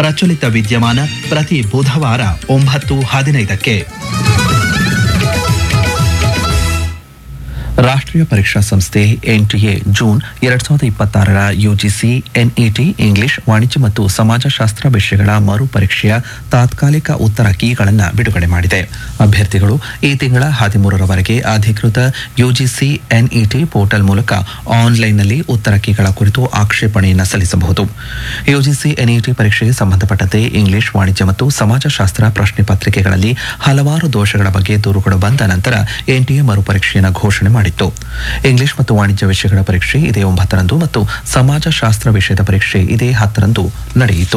ಪ್ರಚಲಿತ ವಿದ್ಯಮಾನ ಪ್ರತಿ ಬುಧವಾರ ಒಂಬತ್ತು ಹದಿನೈದಕ್ಕೆ ರಾಷ್ಟ್ರೀಯ ಪರೀಕ್ಷಾ ಸಂಸ್ಥೆ ಎನ್ಟಿಎ ಜೂನ್ ಎರಡ್ ಸಾವಿರದ ಇಪ್ಪತ್ತಾರರ ಯುಜಿಸಿ ಎನ್ಇಟಿ ಇಂಗ್ಲಿಷ್ ವಾಣಿಜ್ಯ ಮತ್ತು ಸಮಾಜಶಾಸ್ತ್ರ ವಿಷಯಗಳ ಮರು ಪರೀಕ್ಷೆಯ ತಾತ್ಕಾಲಿಕ ಉತ್ತರ ಕೀಗಳನ್ನು ಬಿಡುಗಡೆ ಮಾಡಿದೆ ಅಭ್ಯರ್ಥಿಗಳು ಈ ತಿಂಗಳ ಹದಿಮೂರರವರೆಗೆ ಅಧಿಕೃತ ಯುಜಿಸಿ ಎನ್ಇಟಿ ಪೋರ್ಟಲ್ ಮೂಲಕ ಆನ್ಲೈನ್ನಲ್ಲಿ ಉತ್ತರ ಕೀಗಳ ಕುರಿತು ಆಕ್ಷೇಪಣೆಯನ್ನು ಸಲ್ಲಿಸಬಹುದು ಯುಜಿಸಿ ಎನ್ಇಟಿ ಪರೀಕ್ಷೆಗೆ ಸಂಬಂಧಪಟ್ಟಂತೆ ಇಂಗ್ಲಿಷ್ ವಾಣಿಜ್ಯ ಮತ್ತು ಸಮಾಜಶಾಸ್ತ್ರ ಪ್ರಶ್ನೆ ಪತ್ರಿಕೆಗಳಲ್ಲಿ ಹಲವಾರು ದೋಷಗಳ ಬಗ್ಗೆ ದೂರುಗಳು ಬಂದ ನಂತರ ಎನ್ಟಿಎ ಮರುಪರೀಕ್ಷೆಯನ್ನು ಘೋಷಣೆ ಮಾಡಿತ್ತು ಇಂಗ್ಲಿಷ್ ಮತ್ತು ವಾಣಿಜ್ಯ ವಿಷಯಗಳ ಪರೀಕ್ಷೆ ಇದೇ ಒಂಬತ್ತರಂದು ಮತ್ತು ಸಮಾಜಶಾಸ್ತ್ರ ವಿಷಯದ ಪರೀಕ್ಷೆ ಇದೇ ಹತ್ತರಂದು ನಡೆಯಿತು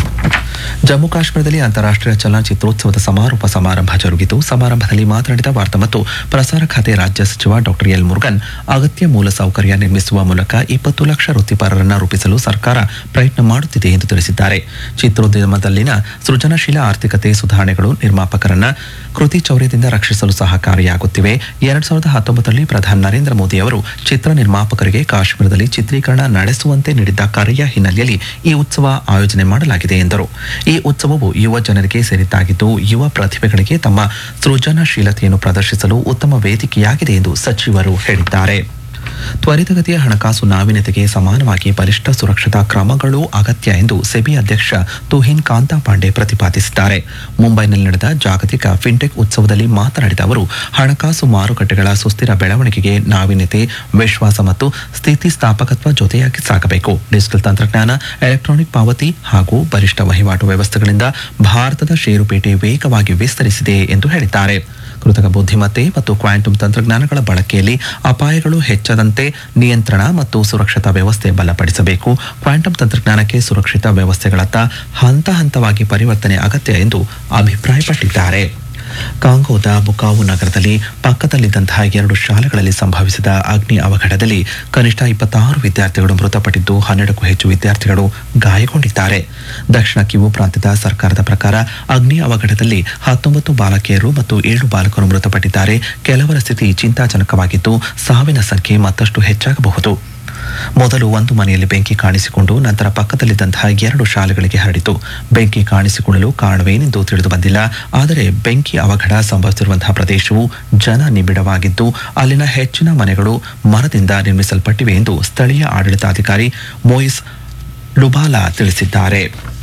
ಜಮ್ಮು ಕಾಶ್ಮೀರದಲ್ಲಿ ಅಂತಾರಾಷ್ಟ್ರೀಯ ಚಲನಚಿತ್ರೋತ್ಸವದ ಸಮಾರೋಪ ಸಮಾರಂಭ ಜರುಗಿತು ಸಮಾರಂಭದಲ್ಲಿ ಮಾತನಾಡಿದ ವಾರ್ತಾ ಮತ್ತು ಪ್ರಸಾರ ಖಾತೆ ರಾಜ್ಯ ಸಚಿವ ಡಾಕ್ಟರ್ ಎಲ್ ಮುರುಗನ್ ಅಗತ್ಯ ಮೂಲಸೌಕರ್ಯ ನಿರ್ಮಿಸುವ ಮೂಲಕ ಇಪ್ಪತ್ತು ಲಕ್ಷ ವೃತ್ತಿಪರರನ್ನು ರೂಪಿಸಲು ಸರ್ಕಾರ ಪ್ರಯತ್ನ ಮಾಡುತ್ತಿದೆ ಎಂದು ತಿಳಿಸಿದ್ದಾರೆ ಚಿತ್ರೋದ್ಯಮದಲ್ಲಿನ ಸೃಜನಶೀಲ ಆರ್ಥಿಕತೆ ಸುಧಾರಣೆಗಳು ನಿರ್ಮಾಪಕರನ್ನ ಕೃತಿ ಚೌರ್ಯದಿಂದ ರಕ್ಷಿಸಲು ಸಹಕಾರಿಯಾಗುತ್ತಿವೆ ಎರಡ್ ಸಾವಿರದ ಹತ್ತೊಂಬತ್ತರಲ್ಲಿ ಪ್ರಧಾನಿ ನರೇಂದ್ರ ಮೋದಿ ಅವರು ಚಿತ್ರ ನಿರ್ಮಾಪಕರಿಗೆ ಕಾಶ್ಮೀರದಲ್ಲಿ ಚಿತ್ರೀಕರಣ ನಡೆಸುವಂತೆ ನೀಡಿದ್ದ ಕರೆಯ ಹಿನ್ನೆಲೆಯಲ್ಲಿ ಈ ಉತ್ಸವ ಆಯೋಜನೆ ಮಾಡಲಾಗಿದೆ ಎಂದರು ಈ ಉತ್ಸವವು ಯುವ ಜನರಿಗೆ ಸೇರಿದ್ದಾಗಿದ್ದು ಯುವ ಪ್ರತಿಭೆಗಳಿಗೆ ತಮ್ಮ ಸೃಜನಶೀಲತೆಯನ್ನು ಪ್ರದರ್ಶಿಸಲು ಉತ್ತಮ ವೇದಿಕೆಯಾಗಿದೆ ಎಂದು ಸಚಿವರು ಹೇಳಿದ್ದಾರೆ ತ್ವರಿತಗತಿಯ ಹಣಕಾಸು ನಾವೀನ್ಯತೆಗೆ ಸಮಾನವಾಗಿ ಬಲಿಷ್ಠ ಸುರಕ್ಷತಾ ಕ್ರಮಗಳು ಅಗತ್ಯ ಎಂದು ಸೆಬಿ ಅಧ್ಯಕ್ಷ ತುಹಿನ್ ಕಾಂತಾ ಪಾಂಡೆ ಪ್ರತಿಪಾದಿಸಿದ್ದಾರೆ ಮುಂಬೈನಲ್ಲಿ ನಡೆದ ಜಾಗತಿಕ ಫಿನ್ಟೆಕ್ ಉತ್ಸವದಲ್ಲಿ ಮಾತನಾಡಿದ ಅವರು ಹಣಕಾಸು ಮಾರುಕಟ್ಟೆಗಳ ಸುಸ್ಥಿರ ಬೆಳವಣಿಗೆಗೆ ನಾವೀನ್ಯತೆ ವಿಶ್ವಾಸ ಮತ್ತು ಸ್ಥಿತಿಸ್ಥಾಪಕತ್ವ ಜೊತೆಯಾಗಿ ಸಾಗಬೇಕು ಡಿಜಿಟಲ್ ತಂತ್ರಜ್ಞಾನ ಎಲೆಕ್ಟ್ರಾನಿಕ್ ಪಾವತಿ ಹಾಗೂ ಬಲಿಷ್ಠ ವಹಿವಾಟು ವ್ಯವಸ್ಥೆಗಳಿಂದ ಭಾರತದ ಷೇರುಪೇಟೆ ವೇಗವಾಗಿ ವಿಸ್ತರಿಸಿದೆ ಎಂದು ಹೇಳಿದ್ದಾರೆ ಕೃತಕ ಬುದ್ಧಿಮತ್ತೆ ಮತ್ತು ಕ್ವಾಂಟಮ್ ತಂತ್ರಜ್ಞಾನಗಳ ಬಳಕೆಯಲ್ಲಿ ಅಪಾಯಗಳು ಹೆಚ್ಚದಂತೆ ನಿಯಂತ್ರಣ ಮತ್ತು ಸುರಕ್ಷತಾ ವ್ಯವಸ್ಥೆ ಬಲಪಡಿಸಬೇಕು ಕ್ವಾಂಟಮ್ ತಂತ್ರಜ್ಞಾನಕ್ಕೆ ಸುರಕ್ಷಿತ ವ್ಯವಸ್ಥೆಗಳತ್ತ ಹಂತ ಹಂತವಾಗಿ ಪರಿವರ್ತನೆ ಅಗತ್ಯ ಎಂದು ಅಭಿಪ್ರಾಯಪಟ್ಟಿದ್ದಾರೆ ಕಾಂಗೋದ ಬುಕಾವು ನಗರದಲ್ಲಿ ಪಕ್ಕದಲ್ಲಿದ್ದಂತಹ ಎರಡು ಶಾಲೆಗಳಲ್ಲಿ ಸಂಭವಿಸಿದ ಅಗ್ನಿ ಅವಘಡದಲ್ಲಿ ಕನಿಷ್ಠ ಇಪ್ಪತ್ತಾರು ವಿದ್ಯಾರ್ಥಿಗಳು ಮೃತಪಟ್ಟಿದ್ದು ಹನ್ನೆರಡಕ್ಕೂ ಹೆಚ್ಚು ವಿದ್ಯಾರ್ಥಿಗಳು ಗಾಯಗೊಂಡಿದ್ದಾರೆ ದಕ್ಷಿಣ ಕಿವು ಪ್ರಾಂತ್ಯದ ಸರ್ಕಾರದ ಪ್ರಕಾರ ಅಗ್ನಿ ಅವಘಡದಲ್ಲಿ ಹತ್ತೊಂಬತ್ತು ಬಾಲಕಿಯರು ಮತ್ತು ಏಳು ಬಾಲಕರು ಮೃತಪಟ್ಟಿದ್ದಾರೆ ಕೆಲವರ ಸ್ಥಿತಿ ಚಿಂತಾಜನಕವಾಗಿದ್ದು ಸಾವಿನ ಸಂಖ್ಯೆ ಮತ್ತಷ್ಟು ಹೆಚ್ಚಾಗಬಹುದು ಮೊದಲು ಒಂದು ಮನೆಯಲ್ಲಿ ಬೆಂಕಿ ಕಾಣಿಸಿಕೊಂಡು ನಂತರ ಪಕ್ಕದಲ್ಲಿದ್ದಂತಹ ಎರಡು ಶಾಲೆಗಳಿಗೆ ಹರಡಿತು ಬೆಂಕಿ ಕಾಣಿಸಿಕೊಳ್ಳಲು ಕಾರಣವೇನೆಂದು ತಿಳಿದು ಬಂದಿಲ್ಲ ಆದರೆ ಬೆಂಕಿ ಅವಘಡ ಸಂಭವಿಸಿರುವಂತಹ ಪ್ರದೇಶವು ಜನ ನಿಬಿಡವಾಗಿದ್ದು ಅಲ್ಲಿನ ಹೆಚ್ಚಿನ ಮನೆಗಳು ಮರದಿಂದ ನಿರ್ಮಿಸಲ್ಪಟ್ಟಿವೆ ಎಂದು ಸ್ಥಳೀಯ ಆಡಳಿತಾಧಿಕಾರಿ ಮೋಯಿಸ್ ಲುಬಾಲಾ ತಿಳಿಸಿದ್ದಾರೆ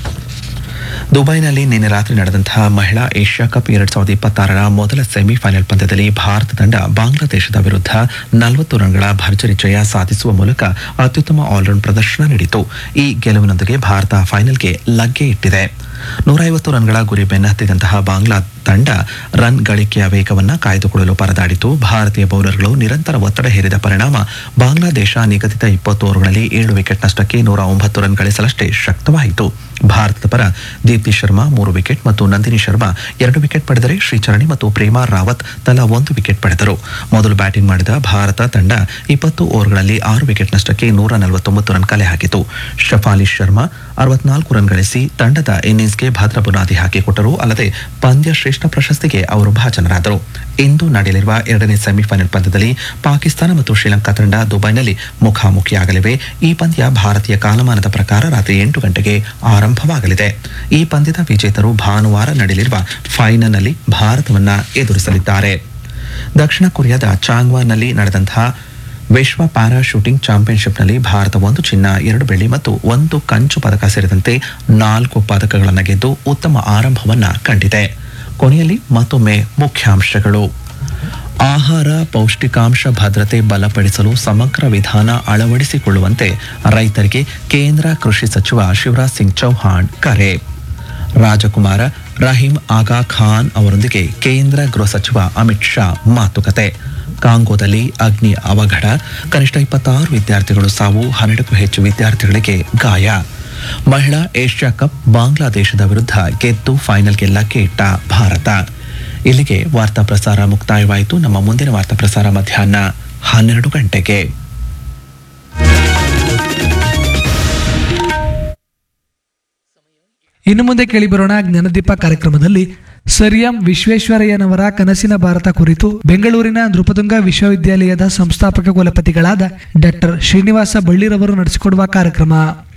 ದುಬೈನಲ್ಲಿ ನಿನ್ನೆ ರಾತ್ರಿ ನಡೆದಂತಹ ಮಹಿಳಾ ಏಷ್ಯಾ ಕಪ್ ಎರಡ್ ಸಾವಿರದ ಇಪ್ಪತ್ತಾರರ ಮೊದಲ ಸೆಮಿಫೈನಲ್ ಪಂದ್ಯದಲ್ಲಿ ಭಾರತ ತಂಡ ಬಾಂಗ್ಲಾದೇಶದ ವಿರುದ್ಧ ನಲವತ್ತು ರನ್ಗಳ ಭರ್ಜರಿ ಜಯ ಸಾಧಿಸುವ ಮೂಲಕ ಅತ್ಯುತ್ತಮ ಆಲ್ರೌಂಡ್ ಪ್ರದರ್ಶನ ನೀಡಿತು ಈ ಗೆಲುವಿನೊಂದಿಗೆ ಭಾರತ ಫೈನಲ್ಗೆ ಲಗ್ಗೆ ಇಟ್ಟಿದೆ ನೂರ ಐವತ್ತು ರನ್ಗಳ ಗುರಿ ಬೆನ್ನಹತ್ತಿದಂತಹ ಬಾಂಗ್ಲಾ ತಂಡ ರನ್ ಗಳಿಕೆಯ ವೇಗವನ್ನ ಕಾಯ್ದುಕೊಳ್ಳಲು ಪರದಾಡಿತು ಭಾರತೀಯ ಬೌಲರ್ಗಳು ನಿರಂತರ ಒತ್ತಡ ಹೇರಿದ ಪರಿಣಾಮ ಬಾಂಗ್ಲಾದೇಶ ನಿಗದಿತ ಇಪ್ಪತ್ತು ಓವರ್ಗಳಲ್ಲಿ ಏಳು ವಿಕೆಟ್ ನಷ್ಟಕ್ಕೆ ನೂರ ಒಂಬತ್ತು ರನ್ ಗಳಿಸಲಷ್ಟೇ ಶಕ್ತವಾಯಿತು ಭಾರತದ ಪರ ದೀಪ್ತಿ ಶರ್ಮಾ ಮೂರು ವಿಕೆಟ್ ಮತ್ತು ನಂದಿನಿ ಶರ್ಮಾ ಎರಡು ವಿಕೆಟ್ ಪಡೆದರೆ ಶ್ರೀಚರಣಿ ಮತ್ತು ಪ್ರೇಮಾ ರಾವತ್ ತಲಾ ಒಂದು ವಿಕೆಟ್ ಪಡೆದರು ಮೊದಲು ಬ್ಯಾಟಿಂಗ್ ಮಾಡಿದ ಭಾರತ ತಂಡ ಇಪ್ಪತ್ತು ಓವರ್ಗಳಲ್ಲಿ ಆರು ವಿಕೆಟ್ ನಷ್ಟಕ್ಕೆ ನೂರ ನಲವತ್ತೊಂಬತ್ತು ರನ್ ಕಲೆ ಹಾಕಿತು ಶಫಾಲಿ ಶರ್ಮಾ ಅರವತ್ನಾಲ್ಕು ರನ್ ಗಳಿಸಿ ತಂಡದ ಇನ್ನಿಂಗ್ಸ್ಗೆ ಭದ್ರ ಬುನಾದಿ ಹಾಕಿಕೊಟ್ಟರು ಅಲ್ಲದೆ ಪಂದ್ಯ ಶ್ರೇಷ್ಠ ಪ್ರಶಸ್ತಿಗೆ ಅವರು ಭಾಜನರಾದರು ಇಂದು ನಡೆಯಲಿರುವ ಎರಡನೇ ಸೆಮಿಫೈನಲ್ ಪಂದ್ಯದಲ್ಲಿ ಪಾಕಿಸ್ತಾನ ಮತ್ತು ಶ್ರೀಲಂಕಾ ತಂಡ ದುಬೈನಲ್ಲಿ ಮುಖಾಮುಖಿಯಾಗಲಿವೆ ಈ ಪಂದ್ಯ ಭಾರತೀಯ ಕಾಲಮಾನದ ಪ್ರಕಾರ ರಾತ್ರಿ ಎಂಟು ಗಂಟೆಗೆ ಆರಂಭವಾಗಲಿದೆ ಈ ಪಂದ್ಯದ ವಿಜೇತರು ಭಾನುವಾರ ನಡೆಯಲಿರುವ ಫೈನಲ್ನಲ್ಲಿ ಭಾರತವನ್ನ ಎದುರಿಸಲಿದ್ದಾರೆ ದಕ್ಷಿಣ ಕೊರಿಯಾದ ಚಾಂಗ್ವಾನ್ನಲ್ಲಿ ನಡೆದಂತಹ ವಿಶ್ವ ಪ್ಯಾರಾ ಶೂಟಿಂಗ್ ಚಾಂಪಿಯನ್ಶಿಪ್ನಲ್ಲಿ ಭಾರತ ಒಂದು ಚಿನ್ನ ಎರಡು ಬೆಳ್ಳಿ ಮತ್ತು ಒಂದು ಕಂಚು ಪದಕ ಸೇರಿದಂತೆ ನಾಲ್ಕು ಪದಕಗಳನ್ನು ಗೆದ್ದು ಉತ್ತಮ ಆರಂಭವನ್ನ ಕಂಡಿದೆ ಕೊನೆಯಲ್ಲಿ ಮತ್ತೊಮ್ಮೆ ಮುಖ್ಯಾಂಶಗಳು ಆಹಾರ ಪೌಷ್ಟಿಕಾಂಶ ಭದ್ರತೆ ಬಲಪಡಿಸಲು ಸಮಗ್ರ ವಿಧಾನ ಅಳವಡಿಸಿಕೊಳ್ಳುವಂತೆ ರೈತರಿಗೆ ಕೇಂದ್ರ ಕೃಷಿ ಸಚಿವ ಶಿವರಾಜ್ ಸಿಂಗ್ ಚೌಹಾಣ್ ಕರೆ ರಾಜಕುಮಾರ ರಹೀಂ ಆಗಾ ಖಾನ್ ಅವರೊಂದಿಗೆ ಕೇಂದ್ರ ಗೃಹ ಸಚಿವ ಅಮಿತ್ ಶಾ ಮಾತುಕತೆ ಕಾಂಗೋದಲ್ಲಿ ಅಗ್ನಿ ಅವಘಡ ಕನಿಷ್ಠ ಇಪ್ಪತ್ತಾರು ವಿದ್ಯಾರ್ಥಿಗಳು ಸಾವು ಹನ್ನೆರಡಕ್ಕೂ ಹೆಚ್ಚು ವಿದ್ಯಾರ್ಥಿಗಳಿಗೆ ಗಾಯ ಮಹಿಳಾ ಏಷ್ಯಾ ಕಪ್ ಬಾಂಗ್ಲಾದೇಶದ ವಿರುದ್ಧ ಗೆದ್ದು ಫೈನಲ್ಗೆ ಲಗ್ಗೆ ಇಟ್ಟ ಭಾರತ ಇಲ್ಲಿಗೆ ವಾರ್ತಾ ಪ್ರಸಾರ ಮುಕ್ತಾಯವಾಯಿತು ನಮ್ಮ ಮುಂದಿನ ವಾರ್ತಾ ಪ್ರಸಾರ ಮಧ್ಯಾಹ್ನ ಹನ್ನೆರಡು ಗಂಟೆಗೆ ಇನ್ನು ಮುಂದೆ ಕೇಳಿಬರೋಣ ಜ್ಞಾನದೀಪ ಕಾರ್ಯಕ್ರಮದಲ್ಲಿ ಸರ್ ಎಂ ವಿಶ್ವೇಶ್ವರಯ್ಯನವರ ಕನಸಿನ ಭಾರತ ಕುರಿತು ಬೆಂಗಳೂರಿನ ನೃಪತುಂಗ ವಿಶ್ವವಿದ್ಯಾಲಯದ ಸಂಸ್ಥಾಪಕ ಕುಲಪತಿಗಳಾದ ಡಾಕ್ಟರ್ ಶ್ರೀನಿವಾಸ ಬಳ್ಳಿರವರು ನಡೆಸಿಕೊಡುವ ಕಾರ್ಯಕ್ರಮ